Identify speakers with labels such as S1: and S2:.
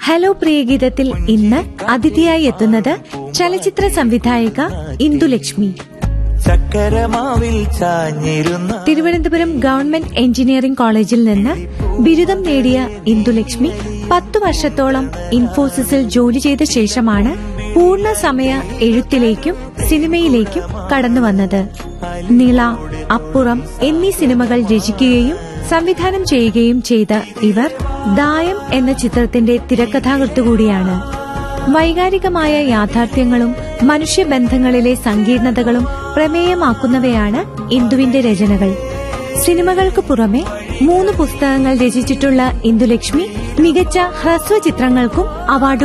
S1: hello പ്രിയഗീതത്തിൽ ഇന്ന് അതിഥിയായി എത്തുന്നത് ചലച്ചിത്ര സംവിധായിക ഇന്ദുലക്ഷ്മി
S2: ചക്കരമാവിൽ ചാഞ്ഞിരുന്ന
S1: തിരുവനന്തപുരം ഗവൺമെന്റ് എഞ്ചിനീയറിംഗ് കോളേജിൽ നിന്ന് ബിരുദം നേടിയ ഇന്ദുലക്ഷ്മി പത്തു വർഷത്തോളം ഇൻഫോസിസിൽ ജോലി ചെയ്ത ശേഷമാണ് പൂർണ്ണ സമയ എഴുത്തിലേക്കും സിനിമയിലേക്കും കടന്നുവന്നത് നിള അപ്പുറം എന്നീ സിനിമകൾ രചിക്കുകയും സംവിധാനം ചെയ്യുകയും ചെയ്ത ഇവർ ദായം എന്ന ചിത്രത്തിന്റെ തിരക്കഥാകൃത്ത് കൂടിയാണ് വൈകാരികമായ യാഥാർത്ഥ്യങ്ങളും മനുഷ്യബന്ധങ്ങളിലെ സങ്കീർണതകളും പ്രമേയമാക്കുന്നവയാണ് ഇന്ദുവിന്റെ രചനകൾ സിനിമകൾക്ക് പുറമെ മൂന്ന് പുസ്തകങ്ങൾ രചിച്ചിട്ടുള്ള ഇന്ദുലക്ഷ്മി മികച്ച ഹ്രസ്വ ചിത്രങ്ങൾക്കും അവാർഡ്